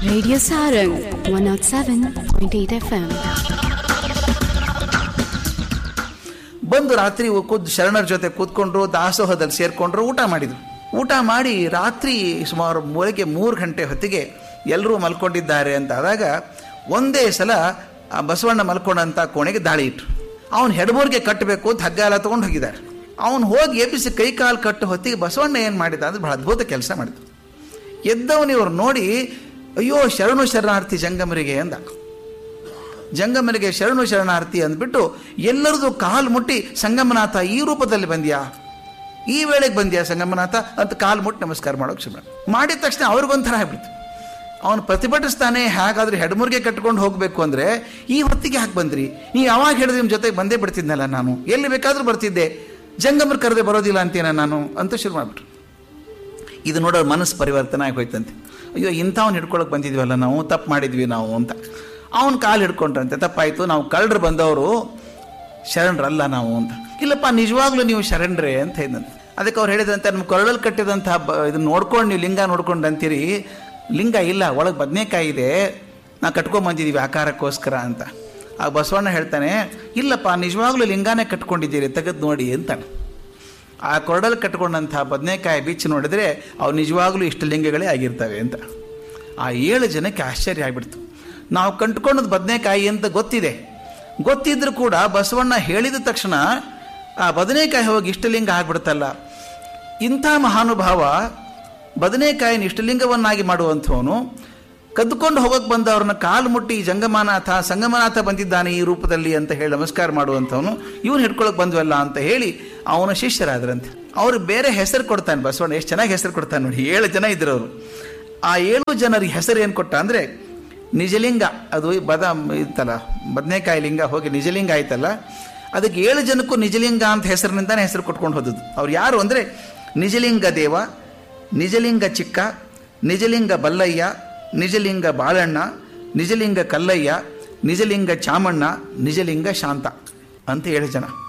Radio Sarang 107.8 FM. ಬಂದು ರಾತ್ರಿ ಕೂತ್ ಶರಣರ ಜೊತೆ ಕೂತ್ಕೊಂಡ್ರು ದಾಸೋಹದಲ್ಲಿ ಸೇರ್ಕೊಂಡ್ರು ಊಟ ಮಾಡಿದ್ರು ಊಟ ಮಾಡಿ ರಾತ್ರಿ ಸುಮಾರು ಮೂರಕ್ಕೆ ಮೂರು ಗಂಟೆ ಹೊತ್ತಿಗೆ ಎಲ್ಲರೂ ಮಲ್ಕೊಂಡಿದ್ದಾರೆ ಅಂತ ಆದಾಗ ಒಂದೇ ಸಲ ಆ ಬಸವಣ್ಣ ಮಲ್ಕೊಂಡಂತ ಕೋಣೆಗೆ ದಾಳಿ ಇಟ್ರು ಅವನು ಹೆಡಮೂರ್ಗೆ ಕಟ್ಟಬೇಕು ಅಂತ ಹಗ್ಗ ಎಲ್ಲ ತೊಗೊಂಡು ಹೋಗಿದ್ದಾರೆ ಅವನು ಹೋಗಿ ಎಬ್ಬಿಸಿ ಕೈ ಕಾಲು ಕಟ್ಟು ಹೊತ್ತಿಗೆ ಬಸವಣ್ಣ ಏನು ಮಾಡಿದ ಅಂದ್ರೆ ಬಹಳ ಅದ್ಭುತ ಕೆಲಸ ಮಾಡಿದ ಎದ್ದವನು ಇವ್ರು ನೋಡಿ ಅಯ್ಯೋ ಶರಣು ಶರಣಾರ್ಥಿ ಜಂಗಮರಿಗೆ ಅಂದ ಜಂಗಮನಿಗೆ ಶರಣು ಶರಣಾರ್ಥಿ ಅಂದ್ಬಿಟ್ಟು ಎಲ್ಲರದು ಕಾಲು ಮುಟ್ಟಿ ಸಂಗಮನಾಥ ಈ ರೂಪದಲ್ಲಿ ಬಂದ್ಯಾ ಈ ವೇಳೆಗೆ ಬಂದ್ಯಾ ಸಂಗಮನಾಥ ಅಂತ ಕಾಲು ಮುಟ್ಟಿ ನಮಸ್ಕಾರ ಮಾಡೋಕೆ ಶುರು ಮಾಡಿದ ತಕ್ಷಣ ಅವ್ರಿಗೊಂಥರ ಆಗ್ಬಿಡ್ತು ಅವನು ಪ್ರತಿಭಟಿಸ್ತಾನೆ ಹೇಗಾದ್ರೂ ಹೆಡ್ಮುರ್ಗೆ ಕಟ್ಕೊಂಡು ಹೋಗಬೇಕು ಅಂದರೆ ಈ ಹೊತ್ತಿಗೆ ಹಾಕಿ ಬಂದ್ರಿ ನೀವು ಯಾವಾಗ ಹೇಳಿದ್ರೆ ನಿಮ್ಮ ಜೊತೆಗೆ ಬಂದೇ ಬಿಡ್ತಿದ್ನಲ್ಲ ನಾನು ಎಲ್ಲಿ ಬೇಕಾದರೂ ಬರ್ತಿದ್ದೆ ಜಂಗಮರ್ ಕರೆದೆ ಬರೋದಿಲ್ಲ ಅಂತೇನ ನಾನು ಅಂತ ಶುರು ಮಾಡಿಬಿಟ್ರು ಇದು ನೋಡೋರು ಮನಸ್ಸು ಪರಿವರ್ತನೆ ಆಗಿ ಹೋಯ್ತಂತೆ ಅಯ್ಯೋ ಇಂಥವ್ನು ಹಿಡ್ಕೊಳಕ್ಕೆ ಬಂದಿದ್ವಲ್ಲ ನಾವು ತಪ್ಪು ಮಾಡಿದ್ವಿ ನಾವು ಅಂತ ಅವನ ಕಾಲು ಹಿಡ್ಕೊಂಡ್ರಂತೆ ತಪ್ಪಾಯಿತು ನಾವು ಕಳ್ಳರು ಬಂದವರು ಶರಣರಲ್ಲ ನಾವು ಅಂತ ಇಲ್ಲಪ್ಪ ನಿಜವಾಗ್ಲೂ ನೀವು ಶರಣರೇ ಅಂತ ಹೇಳಿದಂತೆ ಅದಕ್ಕೆ ಅವ್ರು ಹೇಳಿದಂತೆ ನಮ್ಮ ಕೊರಳಲ್ಲಿ ಕಟ್ಟಿದಂತಹ ಬ ಇದನ್ನ ನೋಡ್ಕೊಂಡು ನೀವು ಲಿಂಗ ನೋಡ್ಕೊಂಡು ಅಂತೀರಿ ಲಿಂಗ ಇಲ್ಲ ಒಳಗೆ ಬದನೆಕಾಯಿ ಇದೆ ನಾ ಕಟ್ಕೊಂಬಂದಿದ್ದೀವಿ ಆಕಾರಕ್ಕೋಸ್ಕರ ಅಂತ ಆ ಬಸವಣ್ಣ ಹೇಳ್ತಾನೆ ಇಲ್ಲಪ್ಪ ನಿಜವಾಗ್ಲೂ ಲಿಂಗಾನೇ ಕಟ್ಕೊಂಡಿದ್ದೀರಿ ತೆಗೆದು ನೋಡಿ ಅಂತಾನೆ ಆ ಕೊರಡಲ್ಲಿ ಕಟ್ಕೊಂಡಂತಹ ಬದನೆಕಾಯಿ ಬಿಚ್ಚಿ ನೋಡಿದ್ರೆ ಅವು ನಿಜವಾಗ್ಲೂ ಇಷ್ಟು ಲಿಂಗಗಳೇ ಆಗಿರ್ತವೆ ಅಂತ ಆ ಏಳು ಜನಕ್ಕೆ ಆಶ್ಚರ್ಯ ಆಗಿಬಿಡ್ತು ನಾವು ಕಂಡುಕೊಂಡದ್ದು ಬದನೆಕಾಯಿ ಅಂತ ಗೊತ್ತಿದೆ ಗೊತ್ತಿದ್ರೂ ಕೂಡ ಬಸವಣ್ಣ ಹೇಳಿದ ತಕ್ಷಣ ಆ ಬದನೆಕಾಯಿ ಹೋಗಿ ಇಷ್ಟಲಿಂಗ ಆಗ್ಬಿಡ್ತಲ್ಲ ಇಂಥ ಮಹಾನುಭಾವ ಬದನೆಕಾಯಿನ ಇಷ್ಟಲಿಂಗವನ್ನಾಗಿ ಮಾಡುವಂಥವನು ಕದ್ದುಕೊಂಡು ಹೋಗಕ್ಕೆ ಬಂದವ್ರನ್ನ ಕಾಲು ಮುಟ್ಟಿ ಜಂಗಮನಾಥ ಸಂಗಮನಾಥ ಬಂದಿದ್ದಾನೆ ಈ ರೂಪದಲ್ಲಿ ಅಂತ ಹೇಳಿ ನಮಸ್ಕಾರ ಮಾಡುವಂಥವನು ಇವನು ಹಿಡ್ಕೊಳಕ್ ಬಂದ್ವಲ್ಲ ಅಂತ ಹೇಳಿ ಅವನ ಶಿಷ್ಯರಾದ್ರಂತೆ ಅವ್ರು ಬೇರೆ ಹೆಸರು ಕೊಡ್ತಾನೆ ಬಸವಣ್ಣ ಎಷ್ಟು ಚೆನ್ನಾಗಿ ಹೆಸರು ಕೊಡ್ತಾನೆ ನೋಡಿ ಏಳು ಜನ ಇದ್ರು ಅವರು ಆ ಏಳು ಜನರಿಗೆ ಹೆಸರು ಏನು ಕೊಟ್ಟ ಅಂದರೆ ನಿಜಲಿಂಗ ಅದು ಬದ ಇತ್ತಲ್ಲ ಬದನೆಕಾಯಿ ಲಿಂಗ ಹೋಗಿ ನಿಜಲಿಂಗ ಆಯ್ತಲ್ಲ ಅದಕ್ಕೆ ಏಳು ಜನಕ್ಕೂ ನಿಜಲಿಂಗ ಅಂತ ಹೆಸರಿನಿಂದಾನೆ ಹೆಸರು ಕೊಟ್ಕೊಂಡು ಹೋದದ್ದು ಅವ್ರು ಯಾರು ಅಂದರೆ ನಿಜಲಿಂಗ ದೇವ ನಿಜಲಿಂಗ ಚಿಕ್ಕ ನಿಜಲಿಂಗ ಬಲ್ಲಯ್ಯ ನಿಜಲಿಂಗ ಬಾಳಣ್ಣ ನಿಜಲಿಂಗ ಕಲ್ಲಯ್ಯ ನಿಜಲಿಂಗ ಚಾಮಣ್ಣ ನಿಜಲಿಂಗ ಶಾಂತ ಅಂತ ಏಳು ಜನ